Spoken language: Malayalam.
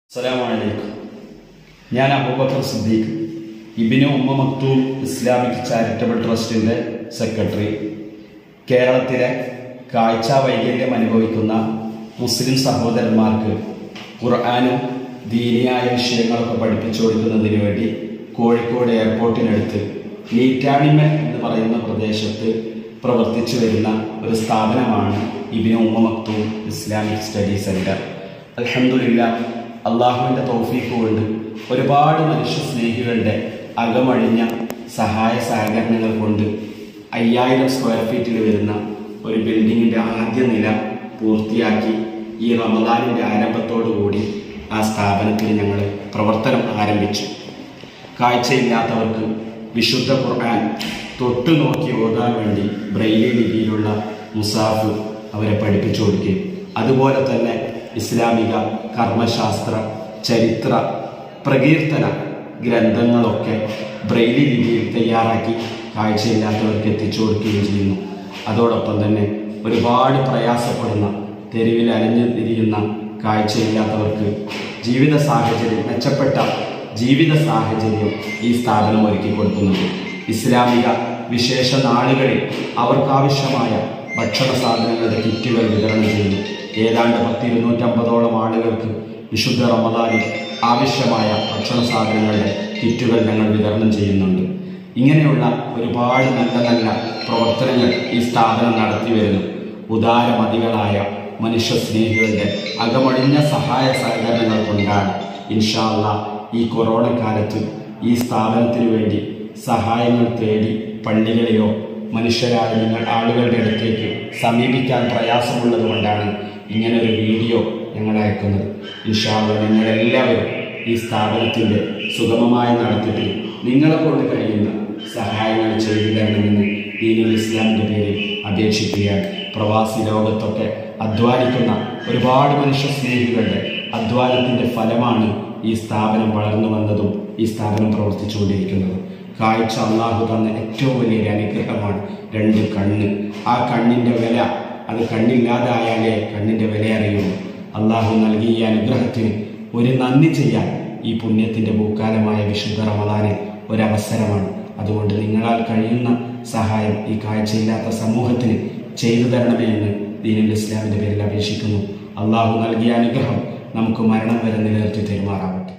അസ്സലാമലൈക്കും ഞാൻ അബൂബക്കർ സിദ്ദീഖ് ഇബിന് ഉമ്മ മക്തൂം ഇസ്ലാമിക് ചാരിറ്റബിൾ ട്രസ്റ്റിൻ്റെ സെക്രട്ടറി കേരളത്തിലെ കാഴ്ച വൈകല്യം അനുഭവിക്കുന്ന മുസ്ലിം സഹോദരന്മാർക്ക് ഖുർആാനും ദീനിയായ വിഷയങ്ങളൊക്കെ പഠിപ്പിച്ചു കൊടുക്കുന്നതിന് വേണ്ടി കോഴിക്കോട് എയർപോർട്ടിനടുത്ത് നീറ്റാണിമൽ എന്ന് പറയുന്ന പ്രദേശത്ത് പ്രവർത്തിച്ചു വരുന്ന ഒരു സ്ഥാപനമാണ് ഇബിന് Umm Maktoum Islamic study centre അലഹമില്ല അള്ളാഹുവിൻ്റെ തൗഫീഖ് കൊണ്ട് ഒരുപാട് മനുഷ്യ സ്നേഹികളുടെ അകമഴിഞ്ഞ സഹായ സഹകരണങ്ങൾ കൊണ്ട് അയ്യായിരം സ്ക്വയർ ഫീറ്റിൽ വരുന്ന ഒരു ബിൽഡിങ്ങിൻ്റെ ആദ്യ നില പൂർത്തിയാക്കി ഈ റമദാനിൻ്റെ ആരംഭത്തോടു കൂടി ആ സ്ഥാപനത്തിൽ ഞങ്ങൾ പ്രവർത്തനം ആരംഭിച്ചു കാഴ്ചയില്ലാത്തവർക്ക് വിശുദ്ധ ഖുർആൻ തൊട്ടു നോക്കി ഓതാൻ വേണ്ടി ബ്രെയിലി ലിപിയിലുള്ള മുസാഫ് അവരെ പഠിപ്പിച്ചു കൊടുക്കുകയും അതുപോലെ തന്നെ ഇസ്ലാമിക കർമ്മശാസ്ത്ര ചരിത്ര പ്രകീർത്തന ഗ്രന്ഥങ്ങളൊക്കെ ബ്രെയിലി ലിപിയിൽ തയ്യാറാക്കി കാഴ്ചയില്ലാത്തവർക്ക് എത്തിച്ചു കൊടുക്കുകയും ചെയ്യുന്നു അതോടൊപ്പം തന്നെ ഒരുപാട് പ്രയാസപ്പെടുന്ന തെരുവിൽ അലഞ്ഞു തിരിയുന്ന കാഴ്ചയില്ലാത്തവർക്ക് ജീവിത സാഹചര്യം മെച്ചപ്പെട്ട ജീവിത സാഹചര്യം ഈ സ്ഥാപനം ഒരുക്കി കൊടുക്കുന്നുണ്ട് ഇസ്ലാമിക വിശേഷ നാളുകളിൽ അവർക്കാവശ്യമായ ഭക്ഷണ സാധനങ്ങളുടെ കിറ്റുകൾ വിതരണം ചെയ്യുന്നു ഏതാണ്ട് പത്ത് ഇരുന്നൂറ്റമ്പതോളം ആളുകൾക്ക് വിശുദ്ധ റമദാനിൽ ആവശ്യമായ ഭക്ഷണ സാധനങ്ങളുടെ കിറ്റുകൾ ഞങ്ങൾ വിതരണം ചെയ്യുന്നുണ്ട് ഇങ്ങനെയുള്ള ഒരുപാട് നല്ല നല്ല പ്രവർത്തനങ്ങൾ ഈ സ്ഥാപനം നടത്തി വരുന്നു ഉദാരമതികളായ മനുഷ്യ സ്നേഹികളുടെ അകമഴിഞ്ഞ സഹായ സഹകരണങ്ങൾ കൊണ്ടാണ് ഇൻഷാല്ല ഈ കൊറോണ കാലത്ത് ഈ സ്ഥാപനത്തിന് വേണ്ടി സഹായങ്ങൾ തേടി പള്ളികളെയോ മനുഷ്യരായ നിങ്ങൾ ആളുകളുടെ അടുത്തേക്ക് സമീപിക്കാൻ പ്രയാസമുള്ളത് കൊണ്ടാണ് ഇങ്ങനെ ഒരു വീഡിയോ ഞങ്ങൾ അയക്കുന്നത് ഇൻഷാല്ല നിങ്ങളെല്ലാവരും ഈ സ്ഥാപനത്തിൻ്റെ സുഗമമായ നടത്തിപ്പിൽ നിങ്ങളെ കൊണ്ട് കഴിയുന്ന സഹായങ്ങൾ ചെയ്തു തരണമെന്ന് ദീനുൽ ഇസ്ലാമിൻ്റെ പേരിൽ അപേക്ഷിക്കുകയാണ് പ്രവാസി ലോകത്തൊക്കെ അധ്വാനിക്കുന്ന ഒരുപാട് മനുഷ്യ സ്നേഹികളുടെ അധ്വാനത്തിൻ്റെ ഫലമാണ് ഈ സ്ഥാപനം വളർന്നു വന്നതും ഈ സ്ഥാപനം പ്രവർത്തിച്ചുകൊണ്ടിരിക്കുന്നതും കാഴ്ച അള്ളാഹു തന്ന ഏറ്റവും വലിയൊരു അനുഗ്രഹമാണ് രണ്ട് കണ്ണ് ആ കണ്ണിൻ്റെ വില അത് കണ്ണില്ലാതായാലേ കണ്ണിൻ്റെ വില അറിയുള്ളൂ അള്ളാഹു നൽകിയ ഈ അനുഗ്രഹത്തിന് ഒരു നന്ദി ചെയ്യാൻ ഈ പുണ്യത്തിൻ്റെ ഭൂക്കാലമായ വിശുദ്ധ റമദാനിൽ ഒരവസരമാണ് അതുകൊണ്ട് നിങ്ങളാൽ കഴിയുന്ന സഹായം ഈ കാഴ്ചയില്ലാത്ത സമൂഹത്തിന് ചെയ്തു തരണമേ എന്ന് ദീനുൽ ഇസ്ലാമിൻ്റെ പേരിൽ അപേക്ഷിക്കുന്നു അള്ളാഹു നൽകിയ അനുഗ്രഹം നമുക്ക് മരണം വരെ നിലനിർത്തി തെരുമാറാവട്ടെ